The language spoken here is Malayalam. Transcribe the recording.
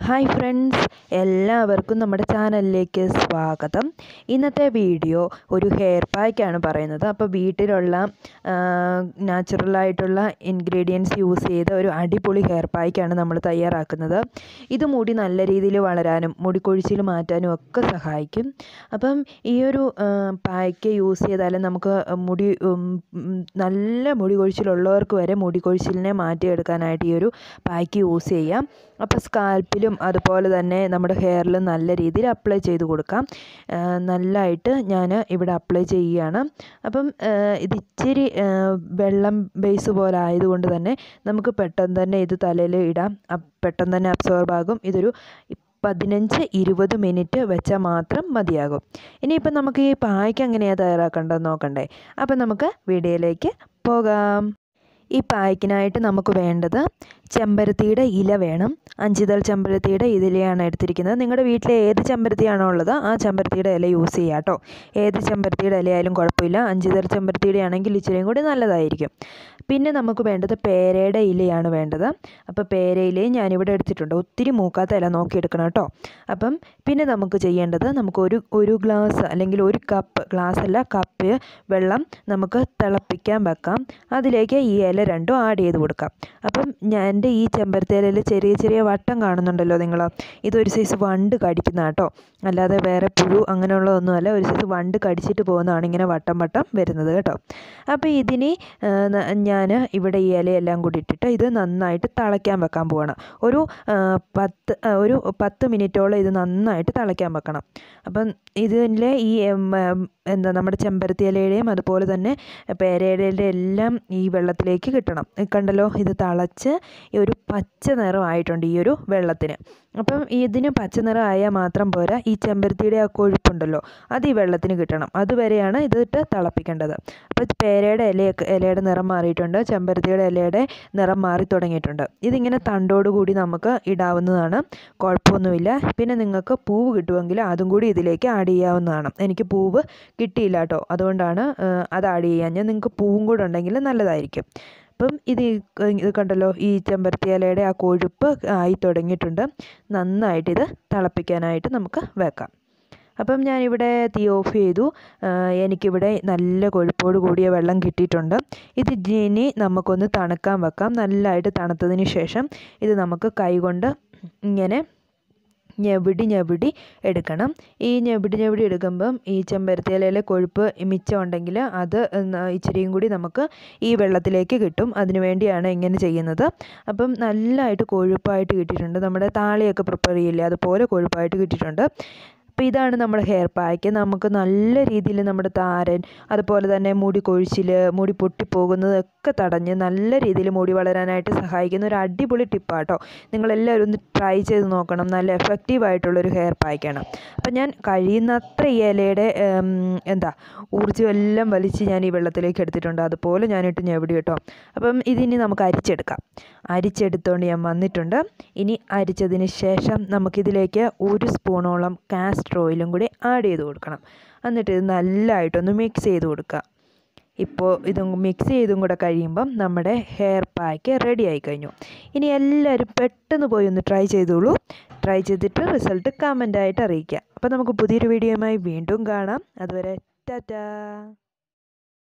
ഹായ് ഫ്രണ്ട്സ് എല്ലാവർക്കും നമ്മുടെ ചാനലിലേക്ക് സ്വാഗതം ഇന്നത്തെ വീഡിയോ ഒരു ഹെയർ പാക്കാണ് പറയുന്നത് അപ്പോൾ വീട്ടിലുള്ള നാച്ചുറലായിട്ടുള്ള ഇൻഗ്രീഡിയൻസ് യൂസ് ചെയ്ത ഒരു അടിപൊളി ഹെയർ പാക്കാണ് നമ്മൾ തയ്യാറാക്കുന്നത് ഇത് മുടി നല്ല രീതിയിൽ വളരാനും മുടി കൊഴിച്ചിൽ മാറ്റാനും ഒക്കെ സഹായിക്കും അപ്പം ഈ ഒരു പാക്ക് യൂസ് ചെയ്താൽ നമുക്ക് മുടി ഉം, ഉം, നല്ല മുടി കൊഴിച്ചിലുള്ളവർക്ക് വരെ മുടി കൊഴിച്ചിലിനെ മാറ്റിയെടുക്കാനായിട്ട് ഈ ഒരു പാക്ക് യൂസ് ചെയ്യാം അപ്പോൾ സ്കാൽപ്പിലും അതുപോലെ തന്നെ നമ്മുടെ ഹെയറിലും നല്ല രീതിയിൽ അപ്ലൈ ചെയ്ത് കൊടുക്കാം ആ, നല്ലതായിട്ട് ഞാൻ ഇവിടെ അപ്ലൈ ചെയ്യുകയാണ് അപ്പം ആ, ഇത് ഇച്ചിരി ആ, വെള്ളം ബേസ് പോലെ ആയതുകൊണ്ട് തന്നെ നമുക്ക് പെട്ടെന്ന് തന്നെ ഇത് തലയിൽ ഇടാം അപ്പ് പെട്ടെന്ന് തന്നെ അബ്സോർബ് ആകും ഇതൊരു പതിനഞ്ച് ഇരുപത് മിനിറ്റ് വെച്ചാൽ മാത്രം മതിയാകും ഇനിയിപ്പം നമുക്ക് ഈ പായ്ക്ക് എങ്ങനെയാണ് തയ്യാറാക്കേണ്ടത് നോക്കണ്ടേ അപ്പം നമുക്ക് വീഡിയോയിലേക്ക് പോകാം ഈ പായ്ക്കിനായിട്ട് നമുക്ക് വേണ്ടത് ചെമ്പരത്തിയുടെ ഇല വേണം അഞ്ചിതൾ ചെമ്പരത്തിയുടെ ഇതിലയാണ് എടുത്തിരിക്കുന്നത് നിങ്ങളുടെ വീട്ടിൽ ഏത് ചെമ്പരത്തിയാണോ ഉള്ളത് ആ ചെമ്പരത്തിയുടെ ഇല യൂസ് ചെയ്യുക കേട്ടോ ഏത് ചെമ്പരത്തിയുടെ ഇലയായാലും കുഴപ്പമില്ല അഞ്ചിതൾ ചെമ്പരത്തിയുടെ ആണെങ്കിൽ ഇച്ചിരിയും കൂടി നല്ലതായിരിക്കും പിന്നെ നമുക്ക് വേണ്ടത് പേരയുടെ ഇലയാണ് വേണ്ടത് അപ്പോൾ പേരയിലയും ഞാനിവിടെ എടുത്തിട്ടുണ്ട് ഒത്തിരി മൂക്കാത്ത ഇല നോക്കി എടുക്കണം കേട്ടോ അപ്പം പിന്നെ നമുക്ക് ചെയ്യേണ്ടത് നമുക്ക് ഒരു ഒരു ഗ്ലാസ് അല്ലെങ്കിൽ ഒരു കപ്പ് ഗ്ലാസ് അല്ല കപ്പ് വെള്ളം നമുക്ക് തിളപ്പിക്കാൻ വെക്കാം അതിലേക്ക് ഈ ഇല രണ്ടും ആഡ് ചെയ്ത് കൊടുക്കാം അപ്പം ഞാൻ എൻ്റെ ഈ ചെമ്പരത്തി ഇലയിൽ ചെറിയ ചെറിയ വട്ടം കാണുന്നുണ്ടല്ലോ നിങ്ങൾ ഇതൊരു സൈസ് വണ്ട് കടിക്കുന്ന കേട്ടോ അല്ലാതെ വേറെ പുഴു അങ്ങനെയുള്ളതൊന്നുമല്ല ഒരു സൈസ് വണ്ട് കടിച്ചിട്ട് പോകുന്നതാണ് ഇങ്ങനെ വട്ടം വട്ടം വരുന്നത് കേട്ടോ അപ്പോൾ ഇതിന് ഞാൻ ഇവിടെ ഈ ഇലയെല്ലാം കൂടി ഇട്ടിട്ട് ഇത് നന്നായിട്ട് തിളയ്ക്കാൻ വെക്കാൻ പോവാണ് ഒരു ആ, പത്ത് ആ, ഒരു പത്ത് മിനിറ്റോളം ഇത് നന്നായിട്ട് തിളയ്ക്കാൻ വെക്കണം അപ്പം ഇതിലെ ഈ ഉം, ഉം, എന്താ നമ്മുടെ ചെമ്പരത്തി ഇലയുടെയും അതുപോലെ തന്നെ പേരയുടെ എല്ലാം ഈ വെള്ളത്തിലേക്ക് കിട്ടണം കണ്ടല്ലോ ഇത് തിളച്ച് ഈ ഒരു പച്ച നിറമായിട്ടുണ്ട് ഈ ഒരു വെള്ളത്തിന് അപ്പം ഇതിന് പച്ച നിറം ആയാൽ മാത്രം പോരാ ഈ ചെമ്പരത്തിയുടെ ആ കൊഴുപ്പുണ്ടല്ലോ അത് ഈ വെള്ളത്തിന് കിട്ടണം അതുവരെയാണ് ഇതിട്ട് തിളപ്പിക്കേണ്ടത് അപ്പോൾ പേരയുടെ ഇലയൊക്കെ ഇലയുടെ നിറം മാറിയിട്ടുണ്ട് ചെമ്പരത്തിയുടെ ഇലയുടെ നിറം മാറി തുടങ്ങിയിട്ടുണ്ട് ഇതിങ്ങനെ തണ്ടോടുകൂടി നമുക്ക് ഇടാവുന്നതാണ് കുഴപ്പമൊന്നുമില്ല പിന്നെ നിങ്ങൾക്ക് പൂവ് കിട്ടുമെങ്കിൽ അതും കൂടി ഇതിലേക്ക് ആഡ് ചെയ്യാവുന്നതാണ് എനിക്ക് പൂവ് കിട്ടിയില്ല കേട്ടോ അതുകൊണ്ടാണ് ആ, അത് ആഡ് ചെയ്യാൻ ഞാൻ നിങ്ങൾക്ക് പൂവും കൂടെ ഉണ്ടെങ്കിൽ നല്ലതായിരിക്കും അപ്പം ഇത് ഈ ക- ഇത് കണ്ടല്ലോ ഈ ചെമ്പരത്തി ഇലയുടെ ആ കൊഴുപ്പ് ആയി തുടങ്ങിയിട്ടുണ്ട് നന്നായിട്ട് ഇത് തിളപ്പിക്കാനായിട്ട് നമുക്ക് വെക്കാം അപ്പം ഞാനിവിടെ തീ ഓഫ് ചെയ്തു ആ, എനിക്കിവിടെ നല്ല കൊഴുപ്പോട് കൂടിയ വെള്ളം കിട്ടിയിട്ടുണ്ട് ഇത് ഇനി നമുക്കൊന്ന് തണുക്കാൻ വെക്കാം നല്ലതായിട്ട് തണുത്തതിന് ശേഷം ഇത് നമുക്ക് കൈകൊണ്ട് ഇങ്ങനെ ഞെവിടി ഞെവിടി എടുക്കണം ഈ ഞെവിടി ഞെവിടി എടുക്കുമ്പം ഈ ചെമ്പരത്തി ഇലയിലെ കൊഴുപ്പ് മിച്ചം ഉണ്ടെങ്കിൽ അത് ന- ഇച്ചിരിയും കൂടി നമുക്ക് ഈ വെള്ളത്തിലേക്ക് കിട്ടും അതിനു വേണ്ടിയാണ് ഇങ്ങനെ ചെയ്യുന്നത് അപ്പം നല്ലതായിട്ട് കൊഴുപ്പായിട്ട് കിട്ടിയിട്ടുണ്ട് നമ്മുടെ താളിയൊക്കെ പ്രിപ്പയർ ചെയ്യില്ലേ അതുപോലെ കൊഴുപ്പായിട്ട് കിട്ടിയിട്ടുണ്ട് അപ്പോൾ ഇതാണ് നമ്മുടെ ഹെയർ പാക്ക് നമുക്ക് നല്ല രീതിയിൽ നമ്മുടെ താരൻ അതുപോലെ തന്നെ മുടി കൊഴിച്ചിൽ മുടി പൊട്ടിപ്പോകുന്നതൊക്കെ തടഞ്ഞ് നല്ല രീതിയിൽ മുടി വളരാനായിട്ട് സഹായിക്കുന്ന ഒരു അടിപൊളി ടിപ്പാട്ടോ നിങ്ങളെല്ലാവരും ഒന്ന് ട്രൈ ചെയ്ത് നോക്കണം നല്ല എഫക്റ്റീവ് ആയിട്ടുള്ളൊരു ഹെയർ പാക്കാണ് അപ്പം ഞാൻ കഴിയുന്നത്ര ഈ ഇലയുടെ ഉം, എന്താ ഊർജ്ജം എല്ലാം വലിച്ച് ഞാൻ ഈ വെള്ളത്തിലേക്ക് എടുത്തിട്ടുണ്ട് അതുപോലെ ഞാനിട്ട് ഞെവിടി കേട്ടോ അപ്പം ഇതിനി നമുക്ക് അരിച്ചെടുക്കാം അരിച്ചെടുത്തുകൊണ്ട് ഞാൻ വന്നിട്ടുണ്ട് ഇനി അരിച്ചതിന് ശേഷം നമുക്കിതിലേക്ക് ഒരു സ്പൂണോളം കാസ്റ്റർ ഓയിലും കൂടി ആഡ് ചെയ്ത് കൊടുക്കണം എന്നിട്ട് ഇത് നല്ലതായിട്ടൊന്ന് മിക്സ് ചെയ്ത് കൊടുക്കുക ഇപ്പോൾ ഇതും മിക്സ് ചെയ്തും കൂടെ കഴിയുമ്പം നമ്മുടെ ഹെയർ പാക്ക് റെഡി ആയി കഴിഞ്ഞു ഇനി എല്ലാവരും പെട്ടെന്ന് പോയി ഒന്ന് ട്രൈ ചെയ്തോളൂ ട്രൈ ചെയ്തിട്ട് റിസൾട്ട് കമൻ്റായിട്ട് അറിയിക്കുക അപ്പോൾ നമുക്ക് പുതിയൊരു വീഡിയോയുമായി വീണ്ടും കാണാം അതുവരെ ടാറ്റാ